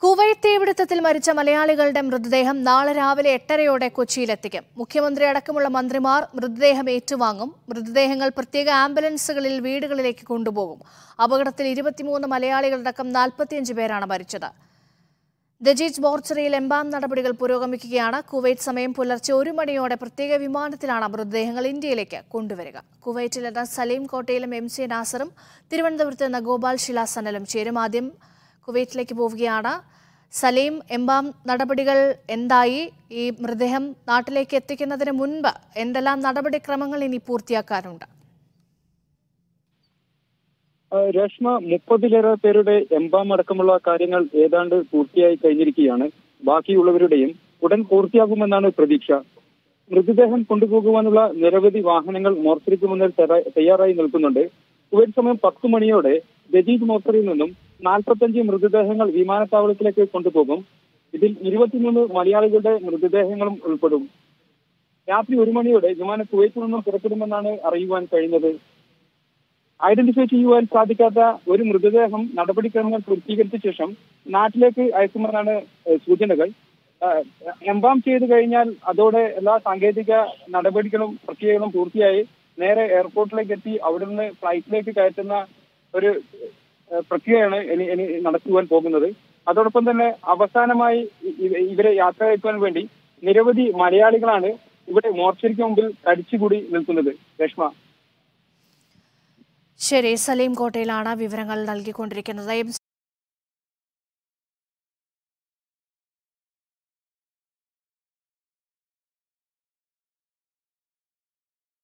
Kuwait തീപിടുത്തത്തിൽ മരിച്ച മലയാളികളുടെ മൃതദേഹം നാളെ രാവിലെ എട്ടരയോടെ കൊച്ചിയിലെത്തിക്കും മുഖ്യമന്ത്രി അടക്കമുള്ള മന്ത്രിമാർ മൃതദേഹം ഏറ്റുവാങ്ങും മൃതദേഹങ്ങൾ പ്രത്യേക ആംബുലൻസുകളിൽ വീടുകളിലേക്ക് കൊണ്ടുപോകും അപകടത്തിൽ ഇരുപത്തിമൂന്ന് മലയാളികളടക്കം നാൽപ്പത്തിയഞ്ച് പേരാണ് മരിച്ചത് ദജീജ് മോർച്ചറിയിൽ എംബാം നടപടികൾ പുരോഗമിക്കുകയാണ് കുവൈറ്റ് സമയം പുലർച്ചെ ഒരു മണിയോടെ പ്രത്യേക വിമാനത്തിലാണ് മൃതദേഹങ്ങൾ ഇന്ത്യയിലേക്ക് കൊണ്ടുവരിക കുവൈറ്റിൽ നിന്ന് സലീം കോട്ടയിലും എം സി നാസറും തിരുവനന്തപുരത്ത് നിന്ന് ഗോപാൽ ശിലാസനലും ചേരും ആദ്യം കുവൈറ്റിലേക്ക് പോവുകയാണ് സലീം എംബാം നടപടികൾ എന്തായി ഈ മൃതദേഹം നാട്ടിലേക്ക് എത്തിക്കുന്നതിന് മുൻപ് എന്തെല്ലാം നടപടിക്രമങ്ങൾ ഇനി പൂർത്തിയാക്കാനുണ്ട് ആ, രേഷ്മ മുപ്പതിലേറെ പേരുടെ എംബാം അടക്കമുള്ള കാര്യങ്ങൾ ഏതാണ്ട് പൂർത്തിയായി കഴിഞ്ഞിരിക്കുകയാണ് ബാക്കിയുള്ളവരുടെയും ഉടൻ പൂർത്തിയാകുമെന്നാണ് പ്രതീക്ഷ മൃതദേഹം കൊണ്ടുപോകുവാനുള്ള നിരവധി വാഹനങ്ങൾ മോർച്ചറിക്ക് മുന്നിൽ തയ്യാ- തയ്യാറായി നിൽക്കുന്നുണ്ട് കുവൈറ്റ് സമയം പത്ത് മണിയോടെ ദജീദ് മോർച്ചറിയിൽ നിന്നും നാൽപ്പത്തഞ്ച് മൃതദേഹങ്ങൾ വിമാനത്താവളത്തിലേക്ക് കൊണ്ടുപോകും ഇതിൽ ഇരുപത്തിമൂന്ന് മലയാളികളുടെ മൃതദേഹങ്ങളും ഉൾപ്പെടും രാത്രി ഒരു മണിയോടെ വിമാനം കുവൈറ്റിൽ നിന്നും പുറപ്പെടുമെന്നാണ് അറിയുവാൻ കഴിഞ്ഞത് ഐഡന്റിഫൈ ചെയ്യുവാൻ സാധിക്കാത്ത ഒരു മൃതദേഹം നടപടിക്രമങ്ങൾ പൂർത്തീകരിച്ച ശേഷം നാട്ടിലേക്ക് അയക്കുമെന്നാണ് ഏഹ്, സൂചനകൾ ആഹ്, എംബാം ചെയ്തു കഴിഞ്ഞാൽ അതോടെ എല്ലാ സാങ്കേതിക നടപടികളും പ്രക്രിയകളും പൂർത്തിയായി നേരെ എയർപോർട്ടിലേക്ക് എത്തി അവിടെ നിന്ന് ഫ്ലൈറ്റിലേക്ക് കയറ്റുന്ന ഒരു ഏഹ്, പ്രക്രിയയാണ് ഇനി ഇനി നടക്കുവാൻ പോകുന്നത് അതോടൊപ്പം തന്നെ അവസാനമായി ഇ- ഇവ- ഇവരെ യാത്ര അയക്കുവാൻ വേണ്ടി നിരവധി മലയാളികളാണ് ഇവിടെ മോർച്ചറിക്ക് മുമ്പിൽ കടിച്ചുകൂടി നിൽക്കുന്നത് രേഷ്മ ശരി സലീം കോട്ടയിലാണ് വിവരങ്ങൾ നൽകിക്കൊണ്ടിരിക്കുന്നത് എം